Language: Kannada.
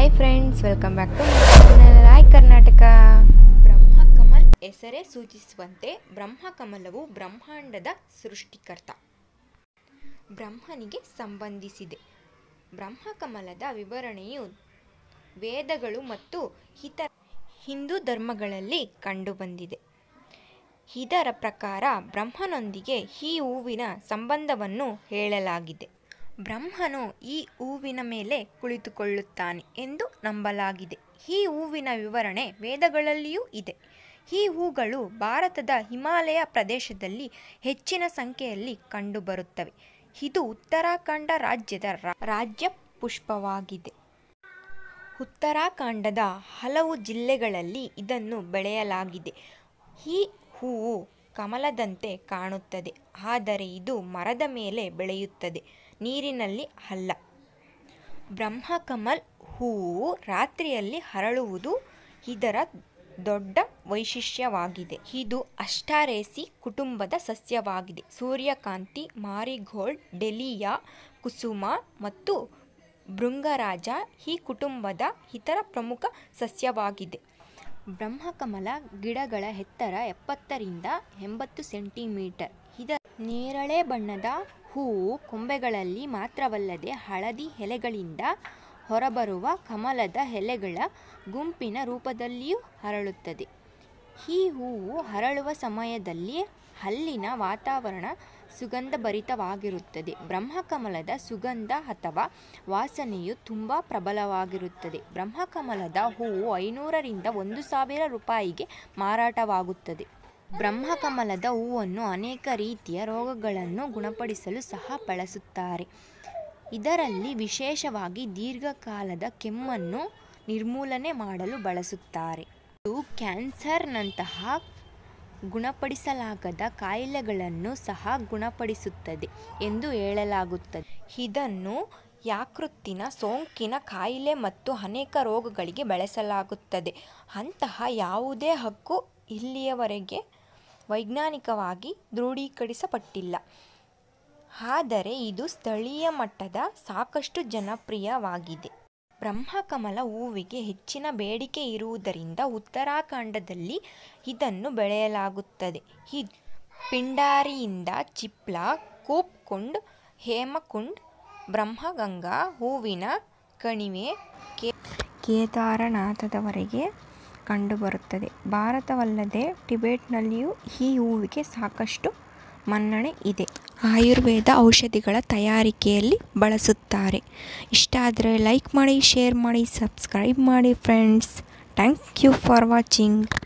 hi friends welcome back to channel hi Karnataka ಬ್ರಹ್ಮಕಮಲ್ ಹೆಸರೇ ಸೂಚಿಸುವಂತೆ ಬ್ರಹ್ಮಕಮಲವು ಬ್ರಹ್ಮಾಂಡದ ಸೃಷ್ಟಿಕರ್ತ ಬ್ರಹ್ಮನಿಗೆ ಸಂಬಂಧಿಸಿದೆ ಬ್ರಹ್ಮಕಮಲದ ವಿವರಣೆಯು ವೇದಗಳು ಮತ್ತು ಇತರ ಹಿಂದೂ ಧರ್ಮಗಳಲ್ಲಿ ಕಂಡುಬಂದಿದೆ ಇದರ ಪ್ರಕಾರ ಬ್ರಹ್ಮನೊಂದಿಗೆ ಈ ಹೂವಿನ ಸಂಬಂಧವನ್ನು ಹೇಳಲಾಗಿದೆ ಬ್ರಹ್ಮನು ಈ ಹೂವಿನ ಮೇಲೆ ಕುಳಿತುಕೊಳ್ಳುತ್ತಾನೆ ಎಂದು ನಂಬಲಾಗಿದೆ ಈ ಹೂವಿನ ವಿವರಣೆ ವೇದಗಳಲ್ಲಿಯೂ ಇದೆ ಈ ಹೂಗಳು ಭಾರತದ ಹಿಮಾಲಯ ಪ್ರದೇಶದಲ್ಲಿ ಹೆಚ್ಚಿನ ಸಂಖ್ಯೆಯಲ್ಲಿ ಕಂಡುಬರುತ್ತವೆ ಇದು ಉತ್ತರಾಖಂಡ ರಾಜ್ಯದ ರಾ- ರಾಜ್ಯ ಪುಷ್ಪವಾಗಿದೆ ಉತ್ತರಾಖಂಡದ ಹಲವು ಜಿಲ್ಲೆಗಳಲ್ಲಿ ಇದನ್ನು ಬೆಳೆಯಲಾಗಿದೆ ಈ ಹೂವು ಕಮಲದಂತೆ ಕಾಣುತ್ತದೆ ಆದರೆ ಇದು ಮರದ ಮೇಲೆ ಬೆಳೆಯುತ್ತದೆ ನೀರಿನಲ್ಲಿ ಅಲ್ಲ ಬ್ರಹ್ಮಕಮಲ್ ಹೂವು ರಾತ್ರಿಯಲ್ಲಿ ಹರಳುವುದು ಇದರ ದೊಡ್ಡ ವೈಶಿಷ್ಟ್ಯವಾಗಿದೆ ಇದು ಅಷ್ಟಾರೇಸಿ ಕುಟುಂಬದ ಸಸ್ಯವಾಗಿದೆ ಸೂರ್ಯಕಾಂತಿ ಮಾರಿಗೋಲ್ಡ್ ಡೆಲಿಯಾ ಕುಸುಮ ಮತ್ತು ಭೃಂಗರಾಜ ಈ ಕುಟುಂಬದ ಇತರ ಪ್ರಮುಖ ಸಸ್ಯವಾಗಿದೆ ಬ್ರಹ್ಮಕಮಲ ಗಿಡಗಳ ಎತ್ತರ ಎಪ್ಪತ್ತರಿಂದ ಎಂಬತ್ತು ಸೆಂಟಿಮೀಟರ್ ಇದ ನೇರಳೆ ಬಣ್ಣದ ಹೂವು ಕೊಂಬೆಗಳಲ್ಲಿ ಮಾತ್ರವಲ್ಲದೆ ಹಳದಿ ಎಲೆಗಳಿಂದ ಹೊರಬರುವ ಕಮಲದ ಎಲೆಗಳ ಗುಂಪಿನ ರೂಪದಲ್ಲಿಯೂ ಹರಳುತ್ತದೆ ಈ ಹೂವು ಹರಳುವ ಸಮಯದಲ್ಲಿ ಅಲ್ಲಿನ ವಾತಾವರಣ ಸುಗಂಧಭರಿತವಾಗಿರುತ್ತದೆ ಬ್ರಹ್ಮಕಮಲದ ಸುಗಂಧ ಅಥವಾ ವಾಸನೆಯು ತುಂಬ ಪ್ರಬಲವಾಗಿರುತ್ತದೆ ಬ್ರಹ್ಮಕಮಲದ ಹೂವು ಐನೂರರಿಂದ ಒಂದು ಸಾವಿರ ರೂಪಾಯಿಗೆ ಮಾರಾಟವಾಗುತ್ತದೆ ಬ್ರಹ್ಮಕಮಲದ ಹೂವನ್ನು ಅನೇಕ ರೀತಿಯ ರೋಗಗಳನ್ನು ಗುಣಪಡಿಸಲು ಸಹ ಬಳಸುತ್ತಾರೆ ಇದರಲ್ಲಿ ವಿಶೇಷವಾಗಿ ದೀರ್ಘಕಾಲದ ಕೆಮ್ಮನ್ನು ನಿರ್ಮೂಲನೆ ಮಾಡಲು ಬಳಸುತ್ತಾರೆ ಇದು ಕ್ಯಾನ್ಸರ್ನಂತಹ ಗುಣಪಡಿಸಲಾಗದ ಕಾಯಿಲೆಗಳನ್ನು ಸಹ ಗುಣಪಡಿಸುತ್ತದೆ ಎಂದು ಹೇಳಲಾಗುತ್ತದೆ ಇದನ್ನು ಯಕೃತ್ತಿನ ಸೋಂಕಿನ ಕಾಯಿಲೆ ಮತ್ತು ಅನೇಕ ರೋಗಗಳಿಗೆ ಬಳಸಲಾಗುತ್ತದೆ ಅಂತಹ ಯಾವುದೇ ಹಕ್ಕು ಇಲ್ಲಿಯವರೆಗೆ ವೈಜ್ಞಾನಿಕವಾಗಿ ದೃಢೀಕರಿಸಲ್ಪಟ್ಟಿಲ್ಲ ಆದರೆ ಇದು ಸ್ಥಳೀಯ ಮಟ್ಟದ ಸಾಕಷ್ಟು ಜನಪ್ರಿಯವಾಗಿದೆ ಬ್ರಹ್ಮಕಮಲ ಹೂವಿಗೆ ಹೆಚ್ಚಿನ ಬೇಡಿಕೆ ಇರುವುದರಿಂದ ಉತ್ತರಾಖಂಡದಲ್ಲಿ ಇದನ್ನು ಬೆಳೆಯಲಾಗುತ್ತದೆ ಈ ಪಿಂಡಾರಿಯಿಂದ ಚಿಪ್ಲಾ ಕೂಪ್ಕುಂಡ್ ಹೇಮಕುಂಡ್ ಬ್ರಹ್ಮಗಂಗಾ ಹೂವಿನ ಕಣಿವೆ ಕೇ ಕೇದಾರನಾಥದವರೆಗೆ ಕಂಡುಬರುತ್ತದೆ ಭಾರತವಲ್ಲದೆ ಟಿಬೆಟ್ನಲ್ಲಿಯೂ ಈ ಹೂವಿಗೆ ಸಾಕಷ್ಟು ಮನ್ನಣೆ ಇದೆ ಆಯುರ್ವೇದ ಔಷಧಿಗಳ ತಯಾರಿಕೆಯಲ್ಲಿ ಬಳಸುತ್ತಾರೆ ಇಷ್ಟ ಆದರೆ ಲೈಕ್ ಮಾಡಿ ಶೇರ್ ಮಾಡಿ ಸಬ್ಸ್ಕ್ರೈಬ್ ಮಾಡಿ friends thank you for watching